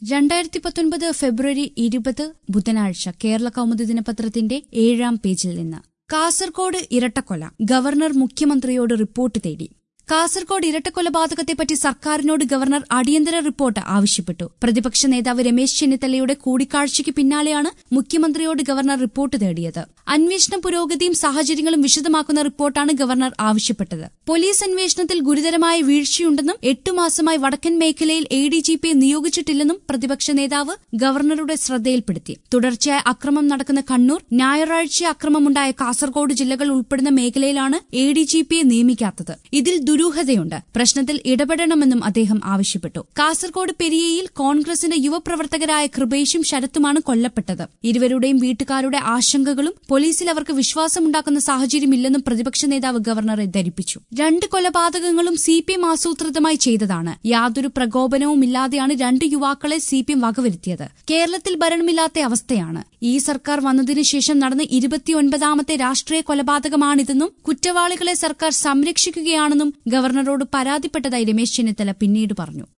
രണ്ടായിരത്തി പത്തൊൻപത് ഫെബ്രുവരി ഇരുപത് ബുധനാഴ്ച കേരള കൗമുദി ദിനപത്രത്തിന്റെ ഏഴാം പേജിൽ നിന്ന് കാസർകോട് ഇരട്ടക്കൊല ഗവർണർ മുഖ്യമന്ത്രിയോട് റിപ്പോർട്ട് തേടി കാസർകോട് ഇരട്ടക്കൊലപാതകത്തെപ്പറ്റി സർക്കാരിനോട് ഗവർണർ അടിയന്തര റിപ്പോർട്ട് ആവശ്യപ്പെട്ടു പ്രതിപക്ഷ നേതാവ് രമേശ് ചെന്നിത്തലയുടെ കൂടിക്കാഴ്ചയ്ക്ക് പിന്നാലെയാണ് മുഖ്യമന്ത്രിയോട് ഗവർണർ റിപ്പോർട്ട് തേടിയത് അന്വേഷണ പുരോഗതിയും സാഹചര്യങ്ങളും വിശദമാക്കുന്ന റിപ്പോർട്ടാണ് ഗവർണർ ആവശ്യപ്പെട്ടത് പോലീസ് അന്വേഷണത്തിൽ ഗുരുതരമായ വീഴ്ചയുണ്ടെന്നും എട്ടു മാസമായി വടക്കൻ മേഖലയിൽ എ ഡി ജി പിയെ നിയോഗിച്ചിട്ടില്ലെന്നും പ്രതിപക്ഷ നേതാവ് ഗവർണറുടെ ശ്രദ്ധയിൽപ്പെടുത്തി തുടർച്ചയായ അക്രമം നടക്കുന്ന കണ്ണൂർ ഞായറാഴ്ച അക്രമമുണ്ടായ കാസർഗോഡ് ജില്ലകൾ ഉൾപ്പെടുന്ന മേഖലയിലാണ് എ ഡി ജി പിയെ നിയമിക്കാത്തത് ഇതിൽ ദുരൂഹതയുണ്ട് പ്രശ്നത്തിൽ ഇടപെടണമെന്നും അദ്ദേഹം ആവശ്യപ്പെട്ടു കാസർഗോഡ് പെരിയയിൽ കോൺഗ്രസിന്റെ യുവപ്രവർത്തകരായ കൃപേഷും ശരത്തുമാണ് കൊല്ലപ്പെട്ടത് ഇരുവരുടെയും വീട്ടുകാരുടെ ആശങ്കകളും പോലീസിൽ അവർക്ക് വിശ്വാസമുണ്ടാക്കുന്ന സാഹചര്യമില്ലെന്നും പ്രതിപക്ഷ നേതാവ് ഗവർണറെ ധരിപ്പിച്ചു രണ്ട് കൊലപാതകങ്ങളും സി പി എം ആസൂത്രിതമായി ചെയ്തതാണ് യാതൊരു പ്രകോപനവുമില്ലാതെയാണ് രണ്ട് യുവാക്കളെ സി പി എം വകവരുത്തിയത് കേരളത്തിൽ ഭരണമില്ലാത്ത അവസ്ഥയാണ് ഈ സർക്കാർ വന്നതിനു ശേഷം നടന്ന ഇരുപത്തിയൊൻപതാമത്തെ രാഷ്ട്രീയ കൊലപാതകമാണിതെന്നും കുറ്റവാളികളെ സർക്കാർ സംരക്ഷിക്കുകയാണെന്നും ഗവർണറോട് പരാതിപ്പെട്ടതായി രമേശ് ചെന്നിത്തല പിന്നീട് പറഞ്ഞു